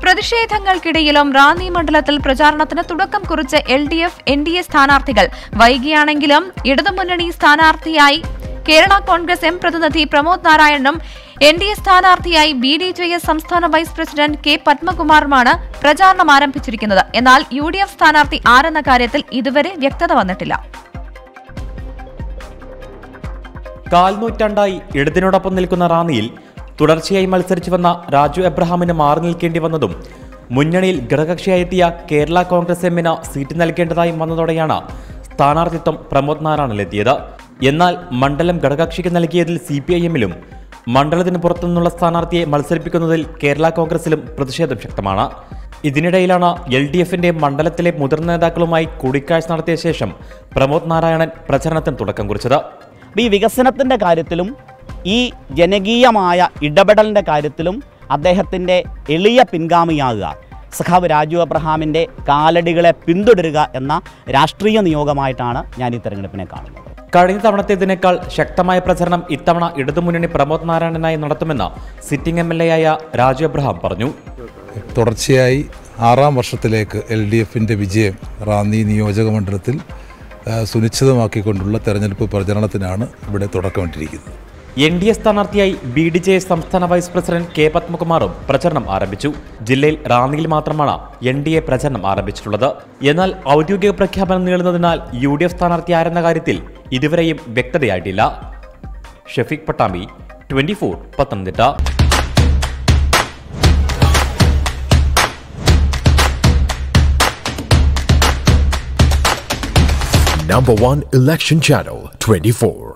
പ്രതിഷേധങ്ങൾക്കിടയിലും റാന്നി മണ്ഡലത്തിൽ പ്രചാരണത്തിന് തുടക്കം കുറിച്ച L D F N D A സ്ഥാനാർത്ഥികൾ വൈകിയാണെങ്കിലും ഇടതുമുന്നണി സ്ഥാനാർത്ഥിയായി കേരള കോൺഗ്രസ് എം പ്രതിനിധി പ്രമോദ് നാരായണനും എൻ ഡി എ സ്ഥാനാർത്ഥിയായി ബി ഡി ജെ എസ് സംസ്ഥാന വൈസ് പ്രസിഡന്റ് കെ പത്മകുമാറുമാണ് പ്രചാരണം ആരംഭിച്ചിരിക്കുന്നത് എന്നാൽ യു ഡി എഫ് സ്ഥാനാർത്ഥി ആരെന്ന കാര്യത്തിൽ ഇതുവരെ വ്യക്തത വന്നിട്ടില്ല കാൽനൂറ്റാണ്ടായി ഇടതിനോടൊപ്പം നിൽക്കുന്ന റാന്നിയിൽ തുടർച്ചയായി മത്സരിച്ചു വന്ന രാജു എബ്രഹാമിന് മാറി നിൽക്കേണ്ടി വന്നതും മുന്നണിയിൽ ഘടകകക്ഷിയായെത്തിയ കേരള കോൺഗ്രസ് എമ്മിന് സീറ്റ് നൽകേണ്ടതായി വന്നതോടെയാണ് സ്ഥാനാർത്ഥിത്വം പ്രമോദ് നാരായണിലെത്തിയത് എന്നാൽ മണ്ഡലം ഘടകകക്ഷിക്ക് നൽകിയതിൽ സി പി ഐ എമ്മിലും മണ്ഡലത്തിന് പുറത്തുനിന്നുള്ള സ്ഥാനാർത്ഥിയെ മത്സരിപ്പിക്കുന്നതിൽ കേരള കോൺഗ്രസിലും പ്രതിഷേധം ശക്തമാണ് ഇതിനിടയിലാണ് എൽ ഡി എഫിന്റെ മണ്ഡലത്തിലെ മുതിർന്ന നേതാക്കളുമായി കൂടിക്കാഴ്ച നടത്തിയ ശേഷം പ്രമോദ് നാരായണൻ പ്രചരണത്തിന് തുടക്കം കുറിച്ചത് അപ്പോൾ ഈ വികസനത്തിൻ്റെ കാര്യത്തിലും ഈ ജനകീയമായ ഇടപെടലിൻ്റെ കാര്യത്തിലും അദ്ദേഹത്തിൻ്റെ എളിയ പിൻഗാമിയാകുക സഖാവ് രാജു അബ്രഹാമിൻ്റെ കാലടികളെ പിന്തുടരുക എന്ന രാഷ്ട്രീയ നിയോഗമായിട്ടാണ് ഞാൻ ഈ തെരഞ്ഞെടുപ്പിനെ കാണുന്നത് കഴിഞ്ഞ തവണത്തേതിനേക്കാൾ ശക്തമായ പ്രചരണം ഇത്തവണ ഇടതുമുന്നണി പ്രമോദ് നാരായണനായി നടത്തുമെന്ന് സിറ്റിംഗ് എം എൽ എ ആയ രാജു എബ്രഹാം പറഞ്ഞു തുടർച്ചയായി ആറാം വർഷത്തിലേക്ക് എൽ ഡി എഫിൻ്റെ വിജയം റാന്നി നിയോജക മണ്ഡലത്തിൽ ആ, സുനിശ്ചിതമാക്കിക്കൊണ്ടുള്ള തെരഞ്ഞെടുപ്പ് പ്രചരണത്തിനാണ് ഇവിടെ തുടക്കമിട്ടിരിക്കുന്നത് എൻ ഡി എ സ്ഥാനാർത്ഥിയായി ബി ഡി ജെ എസ് സംസ്ഥാന വൈസ് പ്രസിഡന്റ് കെ പത്മകുമാറും പ്രചരണം ആരംഭിച്ചു ജില്ലയിൽ റാന്നിയിൽ മാത്രമാണ് എൻ ഡി എ പ്രചരണം ആരംഭിച്ചിട്ടുള്ളത് എന്നാൽ ഔദ്യോഗിക പ്രഖ്യാപനം നീളുന്നതിനാൽ യു ഡി എഫ് സ്ഥാനാർത്ഥി ആരെന്ന കാര്യത്തിൽ ഇതുവരെയും വ്യക്തതയായിട്ടില്ല Shafeeq Pattambi twenty four Pathanamthitta Number one election channel 24.